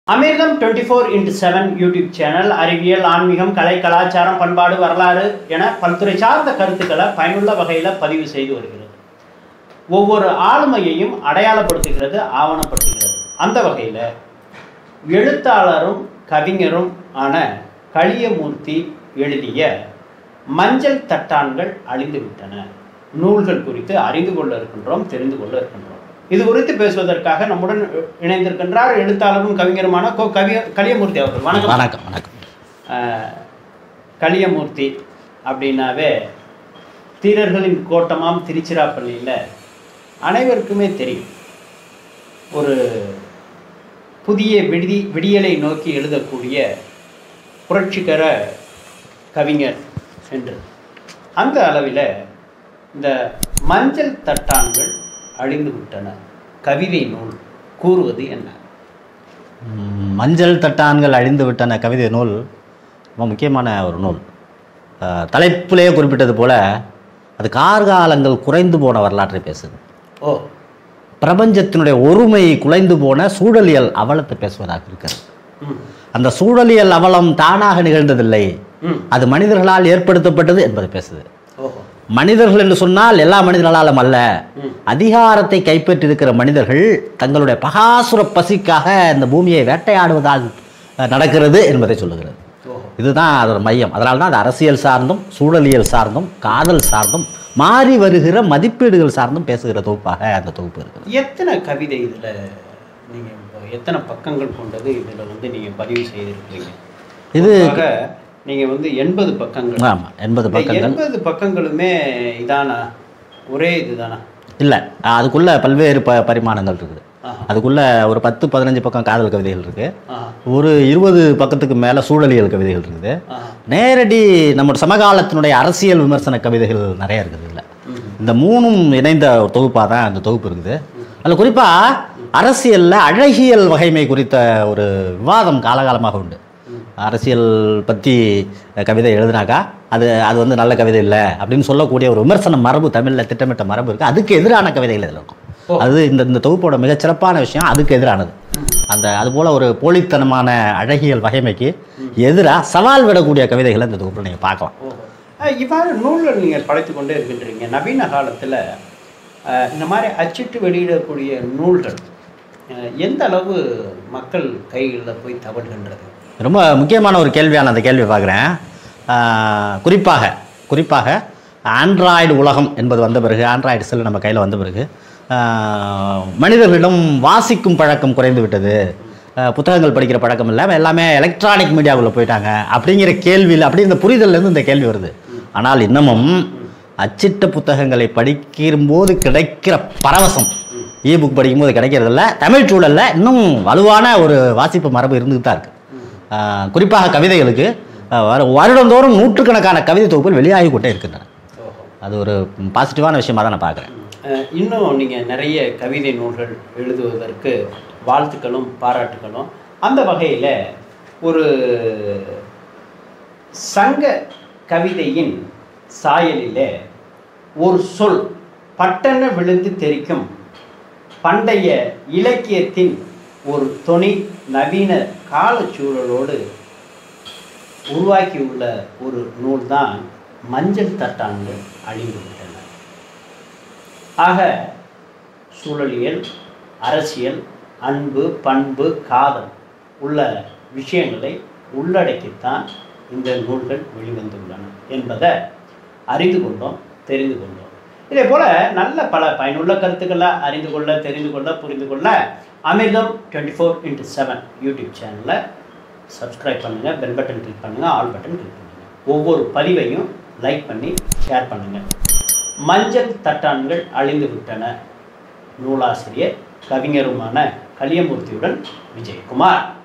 அமிர்தம் twenty four into seven YouTube channel அறிவியல் ஆன்மீகம் கலை கலாச்சாரம் பண்பாடு வரலாறு என பல்துறை சார்ந்த கருத்துக்களை பயனுள்ள வகையில் பதிவு செய்து வருகிறது ஒவ்வொரு ஆளுமையையும் அடையாளப்படுத்துகிறது ஆவணப்படுத்துகிறது அந்த வகையில் எழுத்தாளரும் கவிஞரும் ஆன களியமூர்த்தி எழுதிய மஞ்சள் தட்டான்கள் அழிந்துவிட்டன நூல்கள் குறித்து அறிந்து கொள்ள இருக்கின்றோம் தெரிந்து கொள்ள இருக்கின்றோம் இது குறித்து பேசுவதற்காக நம்முடன் இணைந்திருக்கின்றார் எழுத்தாளரும் கவிஞருமான கோ கவி களியமூர்த்தி அவர்கள் வணக்கம் வணக்கம் வணக்கம் ஆஹ், களியமூர்த்தி அப்படின்னாவே தீரர்களின் கோட்டமாம் திருச்சிராப்பள்ளியில் அனைவருக்குமே தெரியும் ஒரு புதிய விடி விடியலை நோக்கி எழுதக்கூடிய புரட்சிகர கவிஞர் என்று அந்த அளவில் இந்த மஞ்சள் தட்டான்கள் அழிந்து விட்டன கவிதை நூல் கூறுவது என்ன ம், மஞ்சள் தட்டான்கள் அழிந்து விட்டன கவிதை நூல் ரொம்ப முக்கியமான ஒரு நூல் அஹ், தலைப்பிலே குறிப்பிட்டது போல அது கார்காலங்கள் குறைந்து போன வரலாற்றை பேசுது ஓ பிரபஞ்சத்தினுடைய ஒருமை குலைந்து போன சூழலியல் அவலத்தை பேசுவதாக இருக்கிறது ம் அந்த சூழலியல் அவலம் தானாக நிகழ்ந்ததில்லை ம் அது மனிதர்களால் ஏற்படுத்தப்பட்டது என்பதை பேசுது ஓஹோ மனிதர்கள் என்று சொன்னால் எல்லா மனிதர்களாலும் அல்ல ம் அதிகாரத்தை கைப்பற்றியிருக்கிற மனிதர்கள் தங்களுடைய பகாசுர பசிக்காக இந்த பூமியை வேட்டையாடுவதால் அஹ், நடக்கிறது என்பதை சொல்லுகிறது ஓஹோ இதுதான் அதோட மையம் அதனால தான் அது அரசியல் சார்ந்தும் சூழலியல் சார்ந்தும் காதல் சார்ந்தும் மாறி வருகிற மதிப்பீடுகள் சார்ந்தும் பேசுகிற தொகுப்பாக அந்த தொகுப்பு இருக்குது எத்தனை கவிதை இதில் நீங்கள் இப்போ எத்தனை பக்கங்கள் கொண்டது இதில் வந்து நீங்கள் பதிவு செய்திருக்கிறீங்க இது பொதுவாக நீங்கள் வந்து எண்பது பக்கங்கள் ஆமாம் எண்பது இந்த பக்கங்கள் எண்பது பக்கங்களுமே இதானா ஒரே இதுதானா இல்லை அதுக்குள்ள பல்வேறு ப பரிமாணங்கள் இருக்குது ஆஹா. அதுக்குள்ள ஒரு பத்து பதினஞ்சு பக்கம் காதல் கவிதைகள் இருக்குது ஆஹா ஒரு இருபது பக்கத்துக்கு மேலே சூழலியல் கவிதைகள் இருக்குது ஆஹா நேரடி நம்ம சமகாலத்தினுடைய அரசியல் விமர்சன கவிதைகள் நிறைய இருக்குது இல்லை ம் இந்த மூணும் இணைந்த ஒரு தொகுப்பாக தான் அந்த தொகுப்பு இருக்குது அதில் குறிப்பாக அரசியலில் அழகியல் வகைமை குறித்த ஒரு விவாதம் காலகாலமாக உண்டு அரசியல் பற்றி கவிதை எழுதினாக்கா அது அது வந்து நல்ல கவிதை இல்லை அப்படின்னு சொல்லக்கூடிய ஒரு விமர்சன மரபு தமிழில் திட்டமிட்ட மரபு இருக்குது அதுக்கு எதிரான கவிதைகள் இதில் இருக்கும் ஓ. அது இந்த இந்த தொகுப்போட மிகச்சிறப்பான விஷயம் அதுக்கு எதிரானது அந்த அதுபோல் ஒரு போலித்தனமான அழகியல் வகைமைக்கு எதிராக சவால் விடக்கூடிய கவிதைகளை இந்த தொகுப்பில் நீங்கள் பார்க்கலாம் ஓஹோ அஹ் இவ்வாறு நூல்கள் நீங்கள் படைத்து கொண்டே இருக்கின்றீங்க நவீன காலத்தில் இந்த மாதிரி அச்சிட்டு வெளியிடக்கூடிய நூல்கள் அஹ், எந்த அளவு மக்கள் கைகளில் போய் தவறுகின்றது ரொம்ப முக்கியமான ஒரு கேள்வியான அந்த கேள்வியை பார்க்குறேன் குறிப்பாக குறிப்பாக ஆண்ட்ராய்டு உலகம் என்பது வந்த பிறகு ஆண்ட்ராய்டு செல் நம்ம கையில் வந்த பிறகு ஆஹ், மனிதர்களிடம் வாசிக்கும் பழக்கம் குறைந்து விட்டது ஆஹ், புத்தகங்கள் படிக்கிற பழக்கம் இல்லாமல் எல்லாமே எலக்ட்ரானிக் மீடியாவுக்குள்ளே போயிட்டாங்க அப்படிங்கிற கேள்வியில் அப்படி இந்த புரிதல்லேருந்து இந்த கேள்வி வருது ஆனால் இன்னமும் அச்சிட்ட புத்தகங்களை படிக்கும்போது கிடைக்கிற பரவசம் இ புக் படிக்கும்போது கிடைக்கிறதில்ல தமிழ் சூழலில் இன்னும் வலுவான ஒரு வாசிப்பு மரபு இருந்துகிட்டு தான் இருக்குது ஆஹ் குறிப்பாக கவிதைகளுக்கு ஆஹ் வரு- வருடந்தோறும் நூற்றுக்கணக்கான கவிதை தொகுப்புகள் வெளியாகி கொண்டே இருக்கின்றன ஓஹோ அது ஒரு பாசிட்டிவான விஷயமா தான் நான் பார்க்குறேன் அஹ் இன்னும் நீங்கள் நிறைய கவிதை நூல்கள் எழுதுவதற்கு வாழ்த்துக்களும் பாராட்டுகளும் அந்த வகையில் ஒரு சங்க கவிதையின் சாயலிலே ஒரு சொல் பட்டென விழுந்து தெரிக்கும் பண்டைய இலக்கியத்தின் ஒரு தொனி நவீன காலச்சூழலோடு உருவாக்கியுள்ள ஒரு நூல்தான் மஞ்சள் தட்டான்கள் அழிந்து விட்டன ஆக சூழலியல் அரசியல் அன்பு பண்பு காதல் உள்ள விஷயங்களை உள்ளடக்கித்தான் இந்த நூல்கள் வெளிவந்துள்ளன என்பதை அறிந்து கொண்டோம் தெரிந்து கொண்டோம் இதே போல நல்ல பல பயனுள்ள கருத்துக்களை அறிந்து கொள்ள தெரிந்து கொள்ள புரிந்து கொள்ள Amirtham twenty four into seven YouTube சேனலை சப்ஸ்கிரைப் பண்ணுங்கள் பெல் பட்டன் கிளிக் பண்ணுங்கள் ஆல் பட்டன் கிளிக் பண்ணுங்கள் ஒவ்வொரு பதிவையும் லைக் பண்ணி ஷேர் பண்ணுங்கள் மஞ்சள் தட்டான்கள் அழிந்து விட்டன நூலாசிரியர் கவிஞருமான கலியமூர்த்தியுடன் விஜயகுமார்